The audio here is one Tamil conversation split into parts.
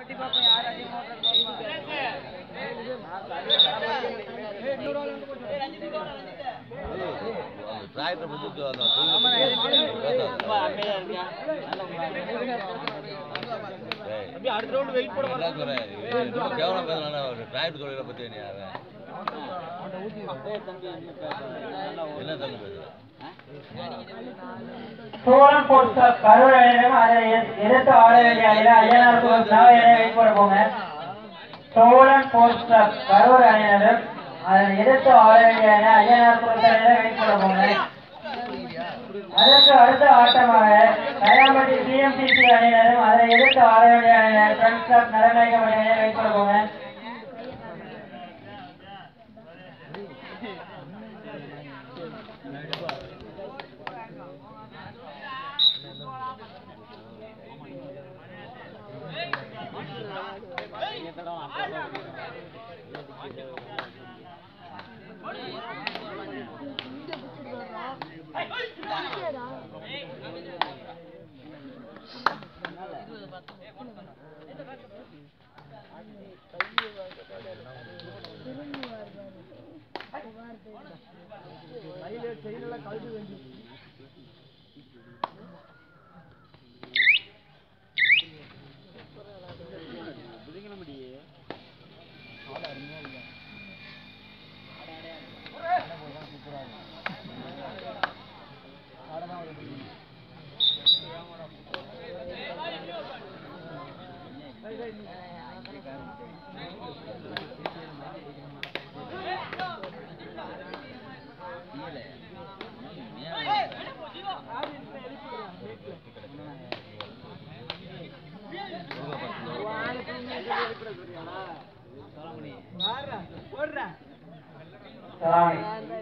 டிராக்டர் பத்தி அந்த தொழில் அடுத்த ரவுண்ட் வெயிட் போட என்ன குறை? இது ரொம்ப கேவலம் பேசுறானே அவரு. டிராக்டர் தொழிலை பத்தி நீ அவன். என்ன தம்பி பேசுற? சோழன் போஸ்ட் கரூர் அணியிடம் அதை எதிர்த்து- எதிர்த்து ஆட வேண்டிய அணியில ஐயனார் குழு நாகையரை வெயிட் போட போங்க சோழன் போஸ்ட் கரூர் அணியினரும் அதை எதிர்த்து ஆட வேண்டிய அணி ஐயனார் குழுக்களிடம் வெயிட் போட போங்க அதற்கு அடுத்த ஆட்டமாக கயாம்பட்டி பிஎம்சிசி அணியினரும் அதை எதிர்த்து ஆட வேண்டிய அணியினர் ஃப்ரெண்ட்ஸ் கிளப் நலநாயகம் அணியினர் வெயிட் போட போங்க சலாமி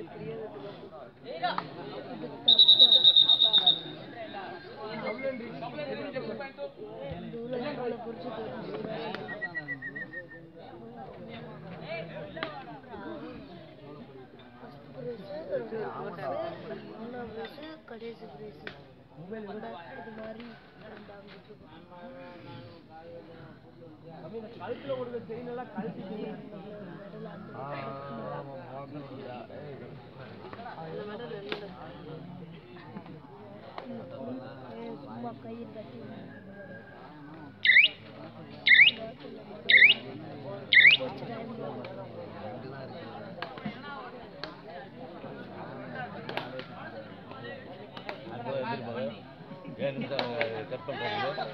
கடைசி பிரைஸ் இது மாதிரி கழுத்துல கொடுக்க செயின் எல்லாம் கழட்டிட்டு சும்மா கையில் கட்டி அப்போ எதிர்பார்க்க. ஏன் நிமிஷம் கட் பண்றாங்க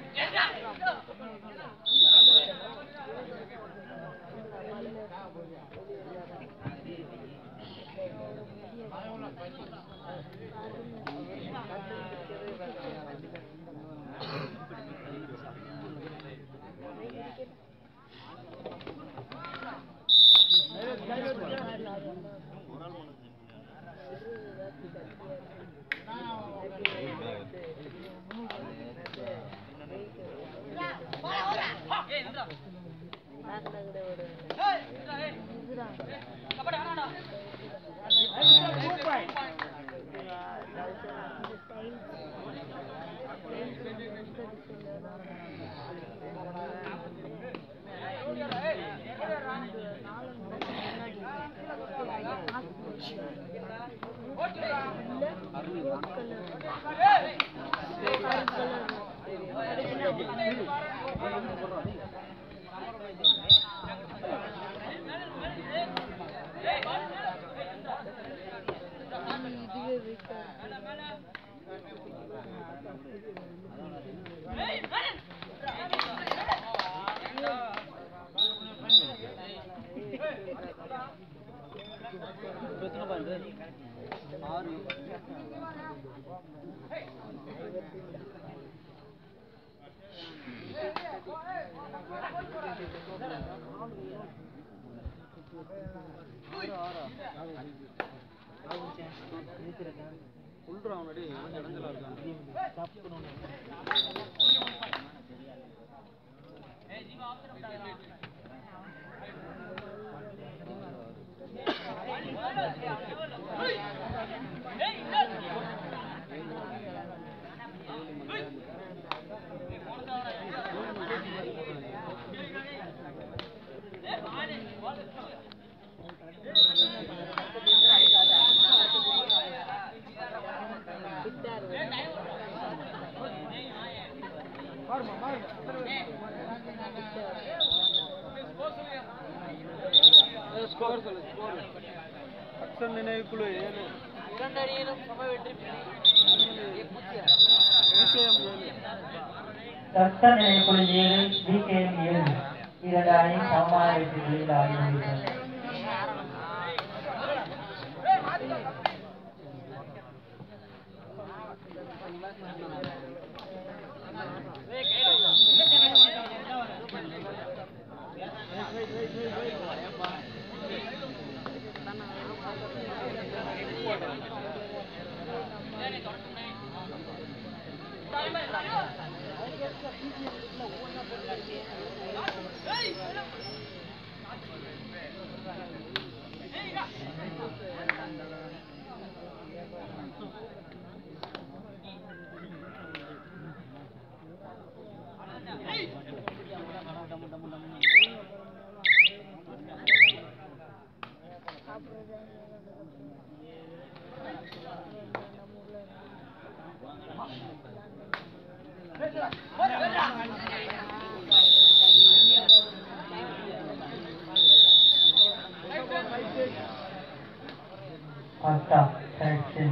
இதுவே வீட்டா ஆ ஸ்கோர் சொல்லு ஸ்கோர் அக்ஷன் நினைவுக்குழு ஏழு விஜயம் ஏழு தர்சன் நிலைக்குழு ஏழு டிகேஎம் ஏழு இரண்டு அணியும் சமமான வெற்றிகளில் ஆடி வருகின்றன பத்தா செலக்ஷன்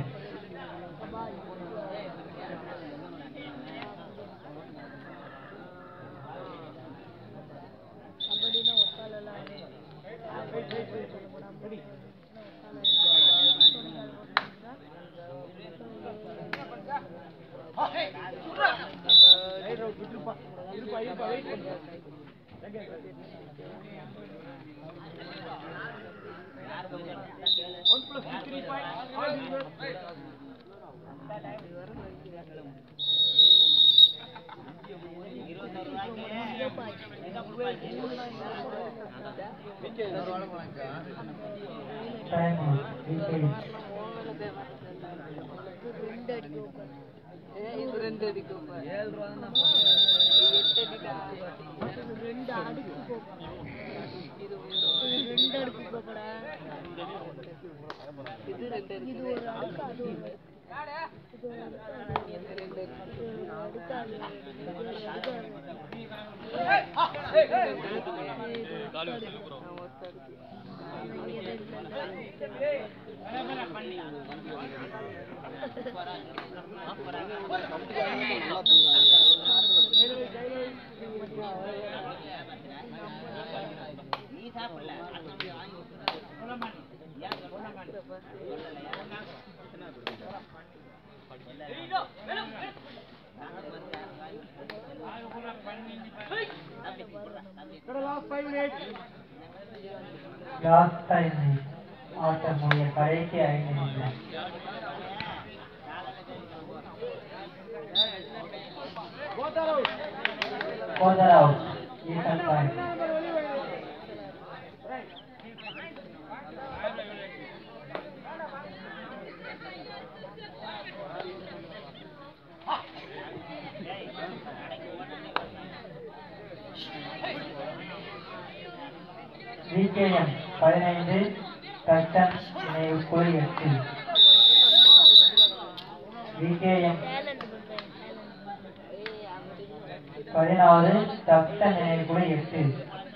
கபடினா ஒத்தாலெல்லாம் ரைட் ரவுட் விட்டுருப்பா இருப்பா இருப்பா வெயிட் பண்ணு one plus two three point time DKM ரெண்டு அடிக்க உட்காந்து ரெண்டு அடிக்கு ரெண்டு அடுக்கு கோப்பா ரெண்டு அடுக்கு கோப்படா இது ரெண்டு இது ஒரு அடுக்கு அது ஒரு அடுக்கு. இது ஒரு அடுக்கு, அது ஒரு அடுக்கு. இது ஒரு அடுக்கு, அது ஒரு அடுக்கு. இது ஒரு அடுக்கு, அது ஒரு அடுக்கு. இது ஒரு அடுக்கு. ஆனா இங்க ரெண்டு last five minutes last time ஆட்டம் முடிய கடைசி ஐந்து நிமிடம் போத்தார் அவுட் ஃபர்தர் அவுட் ஈசன் பாயிண்ட் விகேஎம் பதினைந்து தட்சன் நினைவு குழு எட்டு விகேஎம் டேலண்ட் பண்றேன் பதினாறு தட்சன் நினைவு குழு எட்டு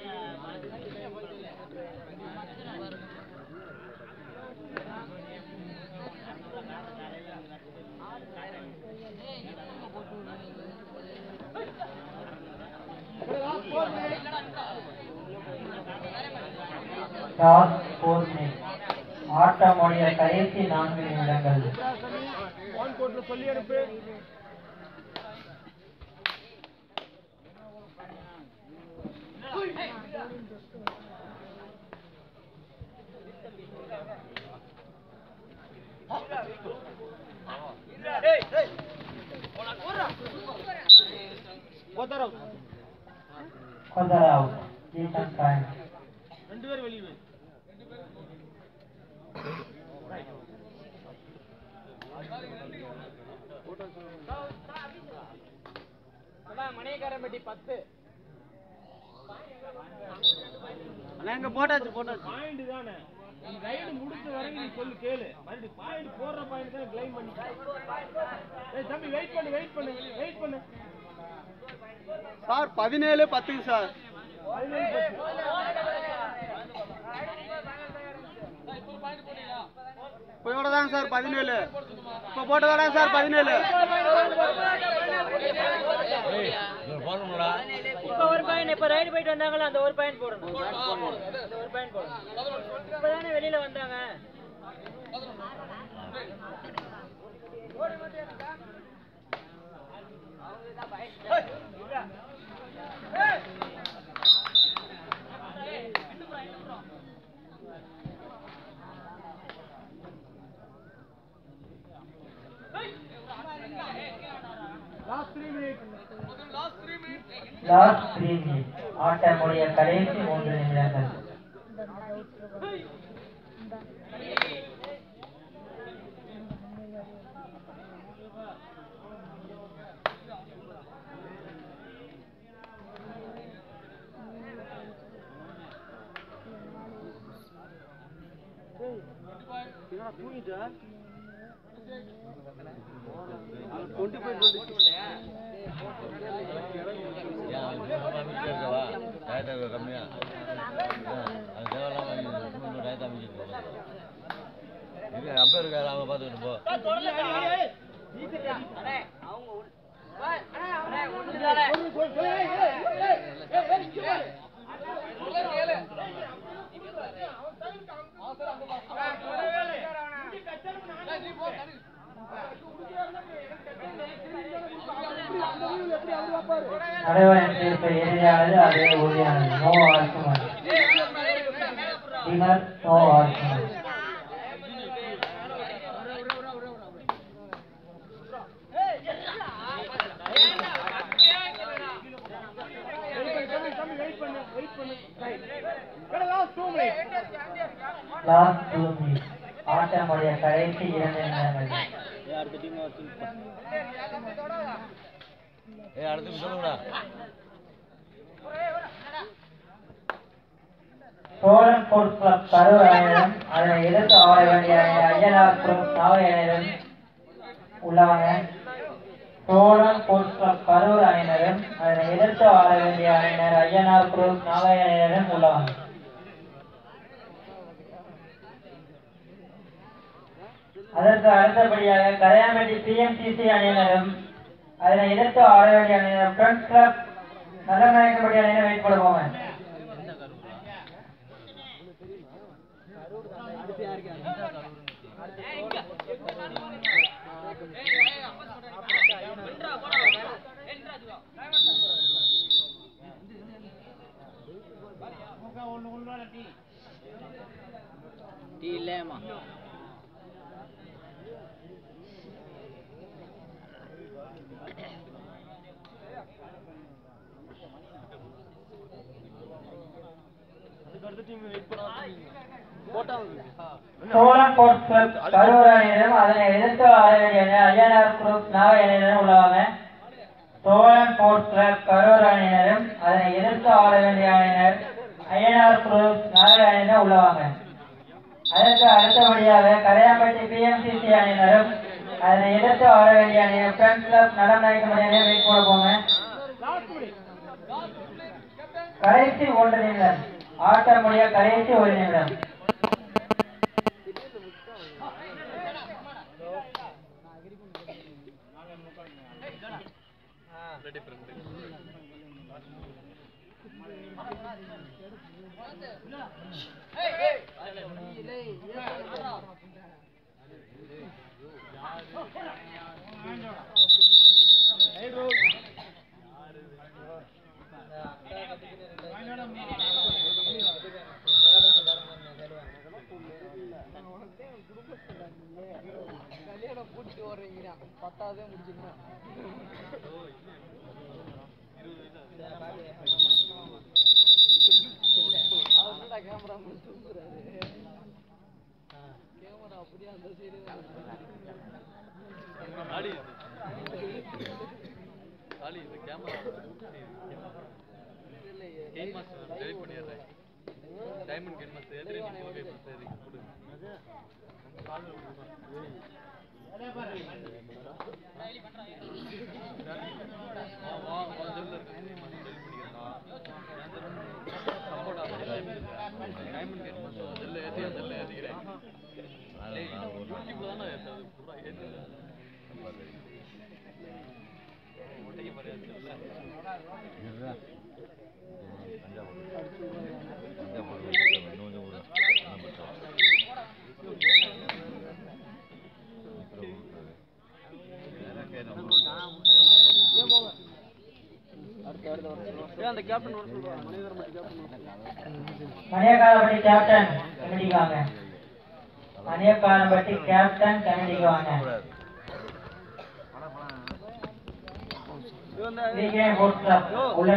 டாஸ் ஃபோர் மினிட் ஆட்டமுடைய கடைசி நான்கு நிமிடங்கள் ஆன் கோட்ல சொல்லி அனுப்பு போத்தார் அவுட் ஃபர்தர் அவுட் ஈசன் பாயிண்ட் ரெண்டு பேரும் வெளியே போய் மணியக்காரம்பட்டி பத்து நாங்க போட்டாச்சு போட்டாச்சு பாயிண்ட் தானே நீ ரைடு முடிச்ச வரைக்கும் நீ சொல்லு கேளு மறுபடியும் பாயிண்ட் போடுற பாயிண்ட் தான் கிளைம் பண்ணி ஏய் தம்பி வெயிட் பண்ணு வெயிட் பண்ணு வெயிட் பண்ணு சார் பதினேழு பத்துங்க சார் இப்போட தாங்க சார் பதினேழு இப்போ போட்டதாங்க சார் பதினேழு ஏய் இவன் போடணும்டா இப்ப ஒரு பாயிண்ட் இப்ப ரைடு போயிட்டு வந்தாங்களா அந்த ஒரு பாயிண்ட் போடணும் அந்த ஒரு பாயிண்ட் போடணும் இப்பதானே வெளியில வந்தாங்க லாஸ்ட் த்ரீ மினிட் ஆட்டமுடைய கடைசி மூன்று நிமிடங்கள் டுவெண்ட்டி ஃபைவ் டுவெண்ட்டி ஏன் அவன் சும்மா வீட்டுல இருக்கவா டயத்தை கம்மியா ஆ, அது தேவையில்லாம இன்னும் டயத்தை அமைச்சிட்டு போகலாம் இருக்கு அப்போ இருக்காரு அவங்க பார்த்துக்கிட்டு போ நடுவரின் தீர்ப்பு இறுதியானது அதே உறுதியானது நோ ஆர்குமெண்ட் டினர் no argument last two minute ஆட்டமுடைய கடைசி இரண்டு நிமிடங்கள் அடுத்த டீம் ஏய் அடுத்து சொல்லுங்கடா சோழன் ஸ்போர்ட்ஸ் கிளப் கரூர் அணியிடம் அதனை எதிர்த்து ஆட வேண்டிய அணி ஐயனார் குரூப் நாகை அணியிடம் உள்ளவங்க சோழன் ஸ்போர்ட்ஸ் கிளப் கரூர் அணியினரும் அதனை எதிர்த்து ஆட வேண்டிய அணியினர் ஐயனார் குரூப் நாகை அணியினரும் உள்ளவங்க அதற்கு அடுத்தபடியாக கரையாம்பட்டி பிஎம்சிசி அணியினரும் அதனை எதிர்த்து ஆட வேண்டிய அணியினர் ஃப்ரெண்ட்ஸ் கிளப் நல்லநாயக்கப்பட்டி அணியினர் வெயிட் பண்ணுவோங்க டீ இல்லையம்மா சோழன் ஸ்போர்ட்ஸ் கிளப் கரூர் அணியினரும் அதனை எதிர்த்து ஆட வேண்டிய அணி ஐயனார் குரூப் நாகை அணியினரும் உள்ளவங்க சோழன் ஸ்போர்ட்ஸ் கிளப் கரூர் அணியினரும் அதனை எதிர்த்து ஆட வேண்டிய அணியினர் ஐயனார் குரூப் நாகை அணியினர் உள்ளவங்க அதற்கு அடுத்தபடியாக கரையாம்பட்டி பிஎம்சிசி அணியினரும் அதனை எதிர்த்து ஆட வேண்டிய அணியினர் ஃப்ரெண்ட்ஸ் கிளப் நலம் நாயக்கம் அணியினர் வெயிட் பண்ண போங்க கடைசி ஒன்று நிமிடம் ஆட்ட முடிய கடைசி ஒரு நிமிடம் இருடா. அஞ்சா போடு. அஞ்சா போடு. இன்னும் கொஞ்சம் போடு. இன்னும் பத்தா. அப்புறம் கொடுத்தாரு. எனக்கு என்ன கொடுத்தாரு? ஏன் அந்த கேப்டன் வர சொல்றாங்க மணிதர் மட்டும் கேப்டன் மணியக்காரப்பட்டி கேப்டன் கமிட்டிக்கு வாங்க மணியக்காரப்பட்டி கேப்டன் கமிட்டிக்கு வாங்க கூடாது. இவன் விகே போட் கிளப் உள்ள